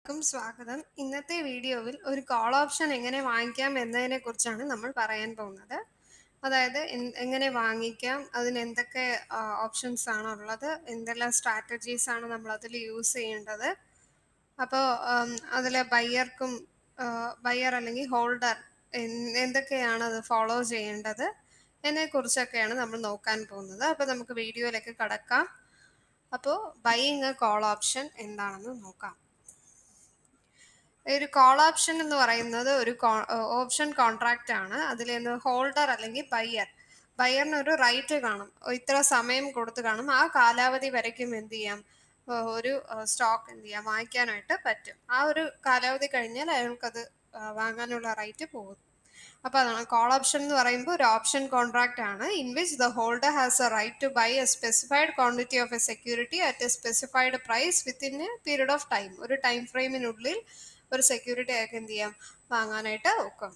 ക്കും സ്വാഗതം ഇന്നത്തെ വീഡിയോയിൽ ഒരു കോൾ ഓപ്ഷൻ എങ്ങനെ വാങ്ങിക്കാം എന്നതിനെ കുറിച്ചാണ് നമ്മൾ പറയാൻ പോകുന്നത് അതായത് എൻ- എങ്ങനെ വാങ്ങിക്കാം അതിന് എന്തൊക്കെ ഓപ്ഷൻസ് ആണ് ഉള്ളത് എന്തെല്ലാം സ്ട്രാറ്റജീസ് ആണ് നമ്മൾ അതിൽ യൂസ് ചെയ്യേണ്ടത് അപ്പോൾ അതിൽ ബയ്യർക്കും ബയ്യർ അല്ലെങ്കിൽ ഹോൾഡർ എന്തൊക്കെയാണ് അത് ഫോളോ ചെയ്യേണ്ടത് എന്നതിനെക്കുറിച്ചൊക്കെയാണ് നമ്മൾ നോക്കാൻ പോകുന്നത് അപ്പോൾ നമുക്ക് വീഡിയോയിലേക്ക് കടക്കാം അപ്പോൾ ബൈയിങ് എ കോൾ ഓപ്ഷൻ എന്താണെന്ന് നോക്കാം ഒരു കോൾ ഓപ്ഷൻ എന്ന് പറയുന്നത് ഒരു ഓപ്ഷൻ കോൺട്രാക്റ്റ് ആണ് അതിൽ നിന്ന് ഹോൾഡർ അല്ലെങ്കിൽ ബയ്യർ ബയ്യറിന് ഒരു റൈറ്റ് കാണും ഇത്ര സമയം കൊടുത്ത് കാണും ആ കാലാവധി വരയ്ക്കും എന്ത് ചെയ്യാം ഏർ ഒരു സ്റ്റോക്ക് എന്ത് ചെയ്യാം വാങ്ങിക്കാനായിട്ട് പറ്റും ആ ഒരു കാലാവധി കഴിഞ്ഞാൽ അയാൾക്കത് ആ, വാങ്ങാനുള്ള റൈറ്റ് പോകും അപ്പോൾ അതാണ് കോൾ ഓപ്ഷൻ എന്ന് പറയുമ്പോൾ ഒരു ഓപ്ഷൻ കോൺട്രാക്റ്റ് ആണ് in which the holder has a right to buy a specified quantity of a security at a specified price within a period of time ഒരു ടൈം ഫ്രെയിമിനുള്ളിൽ ഒരു സെക്യൂരിറ്റി അയാൾക്ക് എന്ത് ചെയ്യാം വാങ്ങാനായിട്ട് ഒക്കും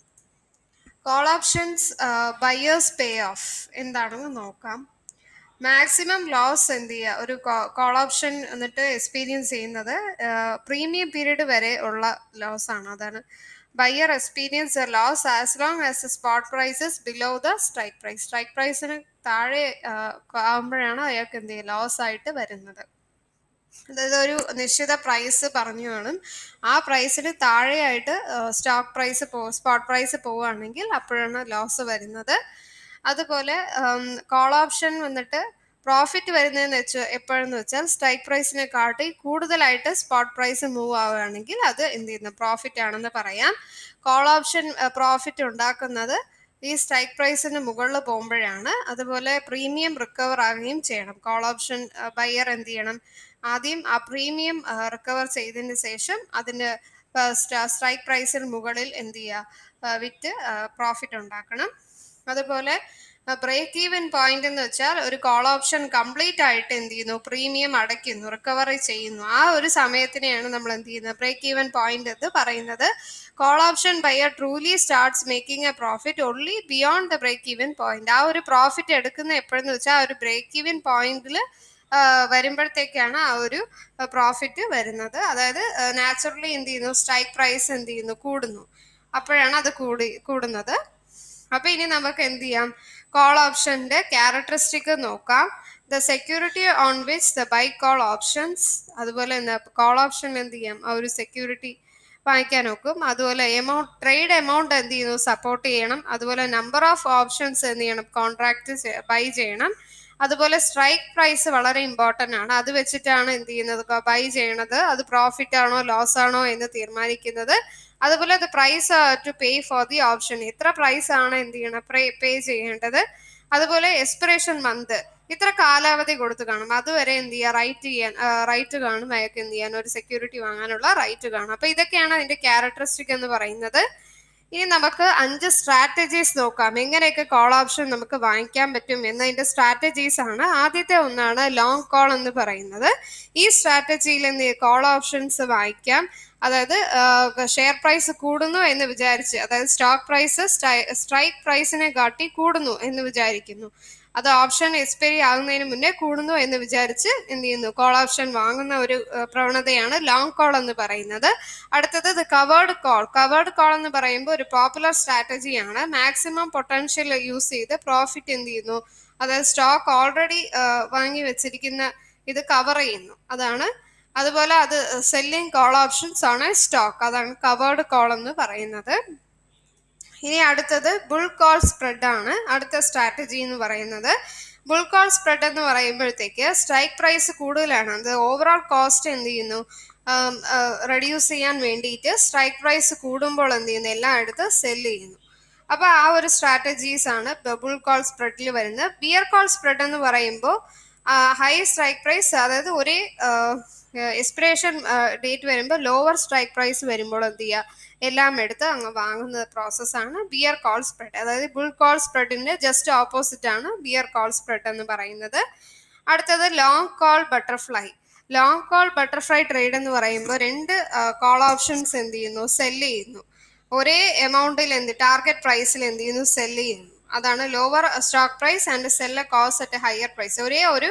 call options buyers pay off എന്താണെന്ന് നോക്കാം മാക്സിമം ലോസ് എന്ത് ചെയ്യുക ഒരു കോൾ ഓപ്ഷൻ എന്നിട്ട് എക്സ്പീരിയൻസ് ചെയ്യുന്നത് പ്രീമിയം പീരീഡ് വരെ ഉള്ള ലോസ് ആണ് അതാണ് buyer experience a loss as long as spot prices below the strike price strike പ്രൈസിന് താഴെ ആകുമ്പോഴാണ് അയാൾക്ക് എന്ത് ചെയ്യുക ലോസ് ആയിട്ട് വരുന്നത് അതായത് ഒരു നിശ്ചിത പ്രൈസ് പറഞ്ഞു കാണും ആ പ്രൈസിന് താഴെയായിട്ട് സ്റ്റോക്ക് പ്രൈസ് പോ സ്പോട്ട് പ്രൈസ് പോവുകയാണെങ്കിൽ അപ്പോഴാണ് ലോസ് വരുന്നത് അതുപോലെ കോൾ ഓപ്ഷൻ വന്നിട്ട് പ്രോഫിറ്റ് വരുന്നതെന്ന് വെച്ച് എപ്പോഴെന്ന് വെച്ചാൽ സ്ട്രൈക്ക് പ്രൈസിനെ കാട്ടി കൂടുതലായിട്ട് സ്പോട്ട് പ്രൈസ് മൂവ് ആവുകയാണെങ്കിൽ അത് എന്ത് ചെയ്യുന്നു പ്രോഫിറ്റ് ആണെന്ന് പറയാം കോൾ ഓപ്ഷൻ പ്രോഫിറ്റ് ഉണ്ടാക്കുന്നത് ഈ സ്ട്രൈക്ക് പ്രൈസിന് മുകളിൽ പോകുമ്പോഴാണ് അതുപോലെ പ്രീമിയം റിക്കവർ ആകുകയും ചെയ്യണം കോൾ ഓപ്ഷൻ ബയ്യർ എന്ത് ചെയ്യണം ആദ്യം ആ പ്രീമിയം റിക്കവർ ചെയ്തതിന് ശേഷം അതിന് സ്ട്രൈക്ക് പ്രൈസിന് മുകളിൽ എന്ത് ചെയ്യുക വിറ്റ് പ്രോഫിറ്റ് ഉണ്ടാക്കണം അതുപോലെ ബ്രേക്ക് ഈവൻ പോയിന്റ് എന്ന് വെച്ചാൽ ഒരു കോൾ ഓപ്ഷൻ കംപ്ലീറ്റ് ആയിട്ട് എന്ത് ചെയ്യുന്നു പ്രീമിയം അടയ്ക്കുന്നു റിക്കവറി ചെയ്യുന്നു ആ ഒരു സമയത്തിനെയാണ് നമ്മൾ എന്ത് ചെയ്യുന്നത് ബ്രേക്ക് ഈവൻ പോയിന്റ് എന്ന് പറയുന്നത് call option buyer truly starts making a profit only beyond the break even point ആ ഒരു പ്രോഫിറ്റ് എടുക്കുന്ന എപ്പോഴെന്ന് വെച്ചാൽ ആ ഒരു ബ്രേക്ക് ഈവൻ പോയിന്റിൽ വരുമ്പോഴത്തേക്കാണ് ആ ഒരു പ്രോഫിറ്റ് വരുന്നത് അതായത് നാച്ചുറലി എന്ത് ചെയ്യുന്നു സ്ട്രൈക്ക് പ്രൈസ് എന്ത് ചെയ്യുന്നു കൂടുന്നു അപ്പോഴാണ് അത് കൂടി കൂടുന്നത് അപ്പൊ ഇനി നമുക്ക് എന്ത് ചെയ്യാം കോൾ ഓപ്ഷന്റെ ക്യാരക്ടറിസ്റ്റിക് നോക്കാം the security on which the buy call options അതുപോലെ എന്താ കോൾ ഓപ്ഷൻ എന്ത് ചെയ്യാം ആ ഒരു സെക്യൂരിറ്റി വാങ്ങിക്കാൻ നോക്കും അതുപോലെ എമൗണ്ട് ട്രേഡ് എമൗണ്ട് എന്ത് ചെയ്യുന്നു സപ്പോർട്ട് ചെയ്യണം അതുപോലെ നമ്പർ ഓഫ് ഓപ്ഷൻസ് എന്ത് ചെയ്യണം കോൺട്രാക്ട് ബൈ ചെയ്യണം അതുപോലെ സ്ട്രൈക്ക് പ്രൈസ് വളരെ ഇമ്പോർട്ടൻ്റ് ആണ് അത് വെച്ചിട്ടാണ് എന്ത് ചെയ്യുന്നത് ബൈ ചെയ്യണത് അത് പ്രോഫിറ്റ് ആണോ ലോസ് ആണോ എന്ന് തീരുമാനിക്കുന്നത് അതുപോലെ the price to pay for the option എത്ര പ്രൈസ് ആണ് എന്ത് ചെയ്യണം പേ ചെയ്യേണ്ടത് അതുപോലെ എക്സ്പിറേഷൻ മന്ത് ഇത്ര കാലാവധി കൊടുത്ത് കാണും അതുവരെ എന്ത് ചെയ്യുക റൈറ്റ് ചെയ്യാൻ റൈറ്റ് കാണും അയാൾക്ക് എന്ത് ചെയ്യാൻ ഒരു സെക്യൂരിറ്റി വാങ്ങാനുള്ള റൈറ്റ് കാണും അപ്പൊ ഇതൊക്കെയാണ് അതിന്റെ ക്യാരക്ടറിസ്റ്റിക് എന്ന് പറയുന്നത് ഇനി നമുക്ക് അഞ്ച് സ്ട്രാറ്റജീസ് നോക്കാം എങ്ങനെയൊക്കെ കോൾ ഓപ്ഷൻ നമുക്ക് വാങ്ങിക്കാൻ പറ്റും എന്നതിന്റെ സ്ട്രാറ്റജീസ് ആണ് ആദ്യത്തെ ഒന്നാണ് ലോങ് കോൾ എന്ന് പറയുന്നത് ഈ സ്ട്രാറ്റജിയിൽ എന്ത് കോൾ ഓപ്ഷൻസ് വാങ്ങിക്കാം അതായത് ഷെയർ പ്രൈസ് കൂടുന്നു എന്ന് വിചാരിച്ച് അതായത് സ്റ്റോക്ക് പ്രൈസ് സ്ട്രൈക്ക് പ്രൈസിനെ കാട്ടി കൂടുന്നു എന്ന് വിചാരിക്കുന്നു അത് ഓപ്ഷൻ എക്സ്പയറി ആകുന്നതിന് മുന്നേ കൂടുന്നു എന്ന് വിചാരിച്ച് എന്ത് ചെയ്യുന്നു കോൾ ഓപ്ഷൻ വാങ്ങുന്ന ഒരു പ്രവണതയാണ് ലോങ് കോൾ എന്ന് പറയുന്നത് അടുത്തത് കവേർഡ് കോൾ കവേർഡ് കോൾ എന്ന് പറയുമ്പോൾ ഒരു പോപ്പുലർ സ്ട്രാറ്റജിയാണ് മാക്സിമം പൊട്ടൻഷ്യൽ യൂസ് ചെയ്ത് പ്രോഫിറ്റ് എന്ത് ചെയ്യുന്നു അതായത് സ്റ്റോക്ക് ഓൾറെഡി വാങ്ങി വെച്ചിരിക്കുന്ന ഇത് കവർ ചെയ്യുന്നു അതാണ് അതുപോലെ അത് സെല്ലിംഗ് കോൾ ഓപ്ഷൻസ് ആണ് സ്റ്റോക്ക് അതാണ് കവേർഡ് കോൾ എന്ന് പറയുന്നത് ഇനി അടുത്തത് ബുൾ കോൾ സ്പ്രെഡ് ആണ് അടുത്ത സ്ട്രാറ്റജി എന്ന് പറയുന്നത് ബുൾ കോൾ സ്പ്രെഡ് എന്ന് പറയുമ്പോഴത്തേക്ക് സ്ട്രൈക്ക് പ്രൈസ് കൂടുതലാണ് അത് ഓവറോൾ കോസ്റ്റ് എന്ത് ചെയ്യുന്നു റെഡ്യൂസ് ചെയ്യാൻ വേണ്ടിയിട്ട് സ്ട്രൈക്ക് പ്രൈസ് കൂടുമ്പോൾ എന്ത് ചെയ്യുന്നു എല്ലാം എടുത്ത് സെല് ചെയ്യുന്നു അപ്പോൾ ആ ഒരു സ്ട്രാറ്റജീസ് ആണ് ബുൾ കോൾ സ്പ്രെഡിൽ വരുന്നത് ബിയർ കോൾ സ്പ്രെഡ് എന്ന് പറയുമ്പോൾ ഹൈ സ്ട്രൈക്ക് പ്രൈസ് അതായത് ഒരേ എക്സ്പിറേഷൻ ഡേറ്റ് വരുമ്പോൾ ലോവർ സ്ട്രൈക്ക് പ്രൈസ് വരുമ്പോൾ എന്ത് ചെയ്യുക എല്ലാം എടുത്ത് അങ്ങ് വാങ്ങുന്ന പ്രോസസ്സാണ് ബിയർ കോൾ സ്പ്രെഡ് അതായത് ബുൾ കോൾ സ്പ്രെഡിന്റെ ജസ്റ്റ് ഓപ്പോസിറ്റ് ആണ് ബിയർ കോൾ സ്പ്രെഡ് എന്ന് പറയുന്നത് അടുത്തത് long call butterfly long call butterfly trade എന്ന് പറയുമ്പോൾ രണ്ട് കോൾ ഓപ്ഷൻസ് എന്ത് ചെയ്യുന്നു സെല്ല് ചെയ്യുന്നു ഒരേ എമൗണ്ടിൽ എന്ത് ടാർഗറ്റ് പ്രൈസിൽ എന്ത് ചെയ്യുന്നു സെല്ല് ചെയ്യുന്നു അതാണ് lower stock price and sell cost at higher price ഒരേ ഒരു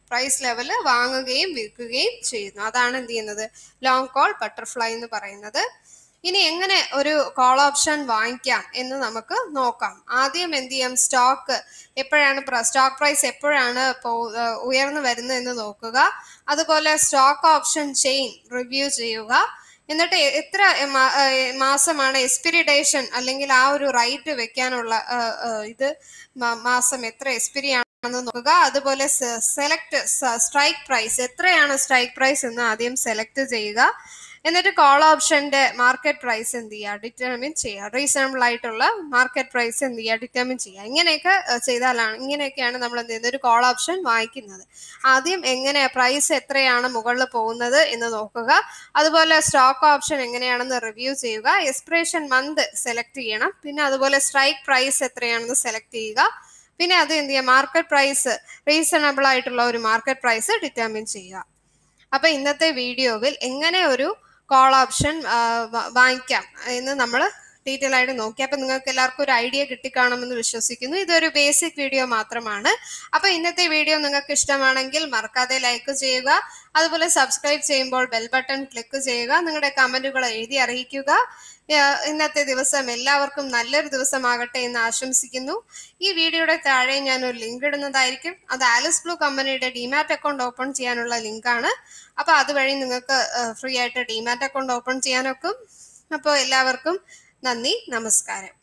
പ്രൈസ് ലെവല് വാങ്ങുകയും വിൽക്കുകയും ചെയ്യുന്നു അതാണ് എന്ത് ചെയ്യുന്നത് ലോങ് കോൾ ബട്ടർഫ്ലൈ എന്ന് പറയുന്നത് ഇനി എങ്ങനെ ഒരു കോൾ ഓപ്ഷൻ വാങ്ങിക്കാം എന്ന് നമുക്ക് നോക്കാം ആദ്യം എന്ത് ചെയ്യാം സ്റ്റോക്ക് എപ്പോഴാണ് സ്റ്റോക്ക് പ്രൈസ് എപ്പോഴാണ് പോ- ഏർ ഉയർന്നു വരുന്നത് എന്ന് നോക്കുക അതുപോലെ സ്റ്റോക്ക് ഓപ്ഷൻ ചെയിൻ റിവ്യൂ ചെയ്യുക എന്നിട്ട് എ- എത്ര മാ- ഏർ മാസമാണ് എക്സ്പിരി ഡേഷൻ അല്ലെങ്കിൽ ആ ഒരു റൈറ്റ് വെക്കാനുള്ള ഏർ, ഏർ, ഇത് മ- മാസം എത്ര എക്സ്പിരി ആണെന്ന് നോക്കുക അതുപോലെ സെലക്ട് സ്ട്രൈക്ക് പ്രൈസ് എത്രയാണ് സ്ട്രൈക്ക് പ്രൈസ് എന്ന് ആദ്യം സെലക്ട് ചെയ്യുക എന്നിട്ട് കോൾ ഓപ്ഷന്റെ മാർക്കറ്റ് പ്രൈസ് എന്ത് ചെയ്യുക ഡിറ്റർമിൻ ചെയ്യുക റീസണബിൾ ആയിട്ടുള്ള മാർക്കറ്റ് പ്രൈസ് എന്ത് ചെയ്യുക ഡിറ്റർമിൻ ചെയ്യുക ഇങ്ങനെയൊക്കെ ഏഹ്, ചെയ്താലാണ് ഇങ്ങനെയൊക്കെയാണ് നമ്മൾ എന്ത് ചെയ്യുന്നത് ഒരു കോൾ ഓപ്ഷൻ വാങ്ങിക്കുന്നത് ആദ്യം എങ്ങനെ പ്രൈസ് എത്രയാണ് മുകളിൽ പോകുന്നത് എന്ന് നോക്കുക അതുപോലെ സ്റ്റോക്ക് ഓപ്ഷൻ എങ്ങനെയാണെന്ന് റിവ്യൂ ചെയ്യുക എക്സ്പിറേഷൻ മന്ത് സെലക്ട് ചെയ്യണം പിന്നെ അതുപോലെ സ്ട്രൈക്ക് പ്രൈസ് എത്രയാണെന്ന് സെലക്ട് ചെയ്യുക പിന്നെ അത് എന്ത് ചെയ്യുക മാർക്കറ്റ് പ്രൈസ് റീസണബിൾ ആയിട്ടുള്ള ഒരു മാർക്കറ്റ് പ്രൈസ് ഡിറ്റർമിൻ ചെയ്യുക അപ്പൊ ഇന്നത്തെ വീഡിയോയിൽ എങ്ങനെ ഒരു കോൾ ഓപ്ഷൻ വാങ്ങിക്കാം എന്ന് നമ്മൾ ഡീറ്റെയിൽ ആയിട്ട് നോക്കി അപ്പൊ നിങ്ങൾക്ക് എല്ലാവർക്കും ഒരു ഐഡിയ കിട്ടിക്കാണുമെന്ന് വിശ്വസിക്കുന്നു ഇതൊരു ബേസിക് വീഡിയോ മാത്രമാണ് അപ്പൊ ഇന്നത്തെ വീഡിയോ നിങ്ങൾക്ക് ഇഷ്ടമാണെങ്കിൽ മറക്കാതെ ലൈക്ക് ചെയ്യുക അതുപോലെ സബ്സ്ക്രൈബ് ചെയ്യുമ്പോൾ ബെൽ ബട്ടൺ ക്ലിക്ക് ചെയ്യുക നിങ്ങളുടെ കമന്റുകൾ എഴുതി അറിയിക്കുക ഏഹ് ഇന്നത്തെ ദിവസം എല്ലാവർക്കും നല്ലൊരു ദിവസമാകട്ടെ എന്ന് ആശംസിക്കുന്നു ഈ വീഡിയോയുടെ താഴെ ഞാൻ ഒരു ലിങ്ക് ഇടുന്നതായിരിക്കും അത് ആലിസ് ബ്ലൂ കമ്പനിയുടെ ഡിമാറ്റ് അക്കൗണ്ട് ഓപ്പൺ ചെയ്യാനുള്ള ലിങ്കാണ് അപ്പൊ അതുവഴി നിങ്ങൾക്ക് ഫ്രീ ആയിട്ട് ഡിമാറ്റ് അക്കൗണ്ട് ഓപ്പൺ ചെയ്യാനൊക്കും അപ്പോൾ എല്ലാവർക്കും നന്ദി നമസ്കാരം